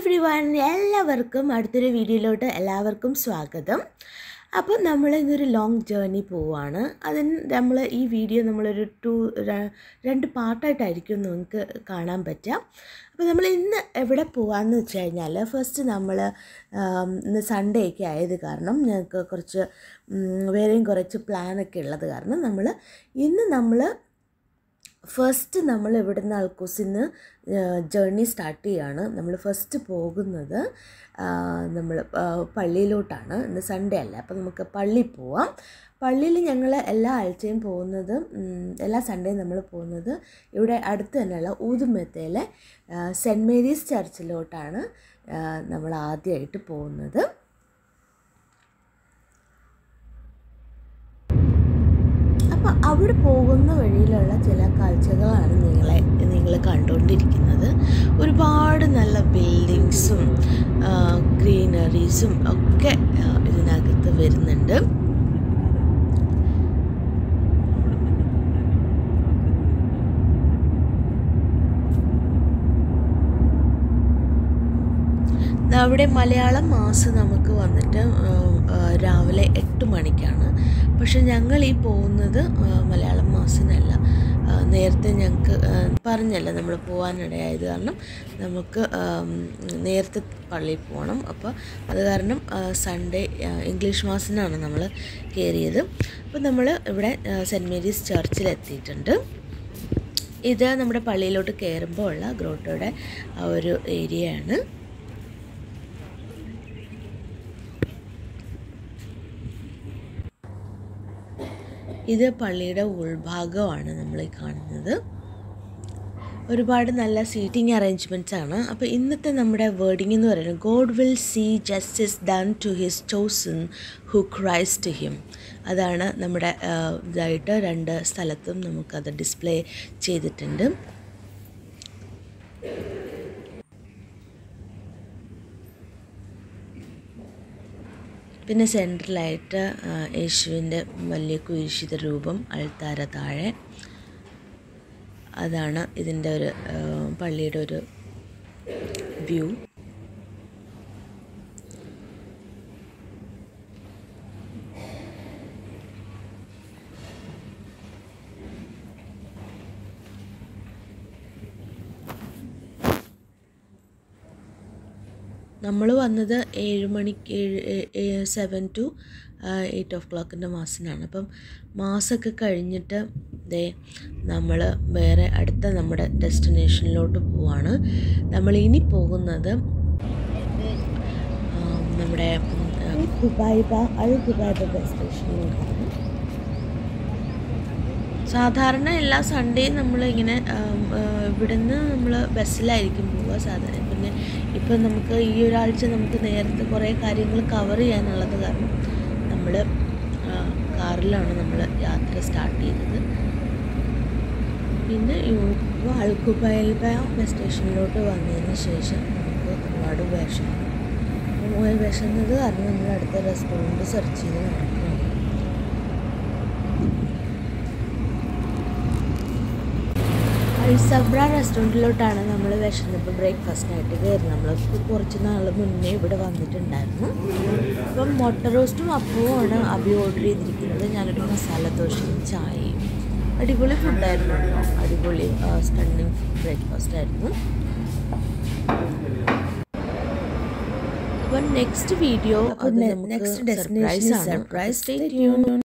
every one എല്ലാവർക്കും അടുത്തൊരു വീഡിയോയിലോട്ട് എല്ലാവർക്കും സ്വാഗതം അപ്പോൾ നമ്മൾ ഇന്നൊരു ലോങ് ജേർണി പോവാണ് അതിന് നമ്മൾ ഈ വീഡിയോ നമ്മളൊരു ടു രണ്ട് പാർട്ടായിട്ടായിരിക്കും നിങ്ങൾക്ക് കാണാൻ പറ്റുക അപ്പോൾ നമ്മൾ ഇന്ന് എവിടെ പോകാമെന്ന് വെച്ച് കഴിഞ്ഞാൽ ഫസ്റ്റ് നമ്മൾ ഇന്ന് സൺഡേ ഒക്കെ ആയത് കാരണം ഞങ്ങൾക്ക് കുറച്ച് ഉം, വേറെയും കുറച്ച് പ്ലാനൊക്കെ ഉള്ളത് കാരണം നമ്മൾ ഇന്ന് നമ്മൾ ഫസ്റ്റ് നമ്മൾ ഇവിടുന്ന് അൽക്കൂസിന്ന് ജേർണി സ്റ്റാർട്ട് ചെയ്യാണ് നമ്മൾ ഫസ്റ്റ് പോകുന്നത് നമ്മൾ പള്ളിയിലോട്ടാണ് ഇന്ന് സൺഡേ അല്ല അപ്പോൾ നമുക്ക് പള്ളി പോവാം പള്ളിയിൽ ഞങ്ങൾ എല്ലാ ആഴ്ചയും പോകുന്നത് ഉം, എല്ലാ സൺഡേയും നമ്മൾ പോകുന്നത് ഇവിടെ അടുത്ത് തന്നെയുള്ള ഊതുമെത്തയിലെ സെൻറ്റ് മേരീസ് ചർച്ചിലോട്ടാണ് നമ്മൾ ആദ്യമായിട്ട് പോകുന്നത് അപ്പോൾ അവിടെ പോകുന്ന വഴിയിലുള്ള ചില കാഴ്ചകളാണ് നിങ്ങളെ നിങ്ങൾ കണ്ടുകൊണ്ടിരിക്കുന്നത് ഒരുപാട് നല്ല ബിൽഡിങ്സും ഗ്രീനറീസും ഒക്കെ ആ, ഇതിനകത്ത് വരുന്നുണ്ട് അവിടെ മലയാളം മാസം നമുക്ക് വന്നിട്ട് ആ, ആ, രാവിലെ എട്ട് മണിക്കാണ് പക്ഷെ ഞങ്ങൾ ഈ പോകുന്നത് ആ, മലയാളം മാസത്തിനല്ല ആ, നേരത്തെ ഞങ്ങൾക്ക് ആ, പറഞ്ഞല്ലോ നമ്മൾ പോകാനിടയായത് കാരണം നമുക്ക് ആം, നേരത്തെ പള്ളിയിൽ പോകണം അപ്പോൾ അത് കാരണം ആ, സൺഡേ ആ, ഇംഗ്ലീഷ് മാസത്തിനാണ് നമ്മൾ കയറിയത് അപ്പോൾ നമ്മൾ ഇവിടെ ആ, സെൻറ്റ് മേരീസ് ചർച്ചിലെത്തിയിട്ടുണ്ട് ഇത് നമ്മുടെ പള്ളിയിലോട്ട് കയറുമ്പോൾ ഉള്ള ഗ്രോട്ടോയുടെ ആ ഒരു ഏരിയയാണ് ഇത് പള്ളിയുടെ ഉൾഭാഗമാണ് നമ്മൾ ഈ കാണുന്നത് ഒരുപാട് നല്ല സീറ്റിംഗ് അറേഞ്ച്മെൻറ്റ്സ് ആണ് അപ്പോൾ ഇന്നത്തെ നമ്മുടെ വേർഡിംഗ് എന്ന് പറയുന്നത് God will see justice done to his chosen who cries to him അതാണ് നമ്മുടെ ആ, ഇതായിട്ട് രണ്ട് സ്ഥലത്തും നമുക്കത് ഡിസ്പ്ലേ ചെയ്തിട്ടുണ്ട് പിന്നെ സെൻട്രലായിട്ട് ആ, യേശുവിൻ്റെ വലിയ കുരിശിത രൂപം അൾത്താര താഴെ അതാണ് ഇതിൻ്റെ ഒരു ആ, പള്ളിയുടെ ഒരു വ്യൂ നമ്മൾ വന്നത് ഏഴ് മണിക്ക് ഏഴ് സെവൻ ടു എയ്റ്റ് ഓഫ് ക്ലോക്കിൻ്റെ മാസത്തിനാണ് അപ്പം മാസമൊക്കെ കഴിഞ്ഞിട്ട് ദേ നമ്മൾ വേറെ അടുത്ത നമ്മുടെ ഡെസ്റ്റിനേഷനിലോട്ട് പോവാണ് നമ്മൾ ഇനി പോകുന്നത് ആ, നമ്മുടെ ഹുബൈബ അൽ ഹുബൈബ ബസ് സ്റ്റേഷനിലോട്ടാണ് സാധാരണ എല്ലാ സൺഡേയും നമ്മൾ ഇങ്ങനെ ആം, ആ, ഇവിടുന്ന് നമ്മൾ ബസ്സിലായിരിക്കും പോവുക സാധാരണ പിന്നെ ഇപ്പം നമുക്ക് ഈ ഒരാഴ്ച നമുക്ക് നേരത്തെ കുറേ കാര്യങ്ങൾ കവർ ചെയ്യാനുള്ളത് കാരണം നമ്മൾ കാറിലാണ് നമ്മൾ യാത്ര സ്റ്റാർട്ട് ചെയ്തത് പിന്നെ ഇപ്പോൾ അൽക്കുബൈൽബ ബസ് സ്റ്റേഷനിലോട്ട് വന്നതിന് ശേഷം നമുക്ക് ഒരുപാട് വിഷം വിശന്നത് കാരണം നമ്മൾ അടുത്ത റെസ്റ്റോറൻറ്റ് സെർച്ച് ചെയ്ത് നടക്കുകയാണ് അൽസബ്ര റെസ്റ്റോറൻറ്റിലോട്ടാണ് നമ്മൾ വിശന്നപ്പോൾ ബ്രേക്ക്ഫാസ്റ്റിനായിട്ട് കയറി നമ്മൾ കുറച്ച് നാൾ മുന്നേ ഇവിടെ വന്നിട്ടുണ്ടായിരുന്നു അപ്പം മുട്ട റോസ്റ്റും അപ്പവുമാണ് അഭി ഓർഡർ ചെയ്തിരിക്കുന്നത് ഞാനൊരു മസാല ദോശയും ചായയും അടിപൊളി ഫുഡായിരുന്നു കേട്ടോ അടിപൊളി സ്റ്റണ്ണിങ് ബ്രേക്ക്ഫാസ്റ്റ് ആയിരുന്നു അപ്പം നെക്സ്റ്റ് വീഡിയോ അത് next destination surprise stay tune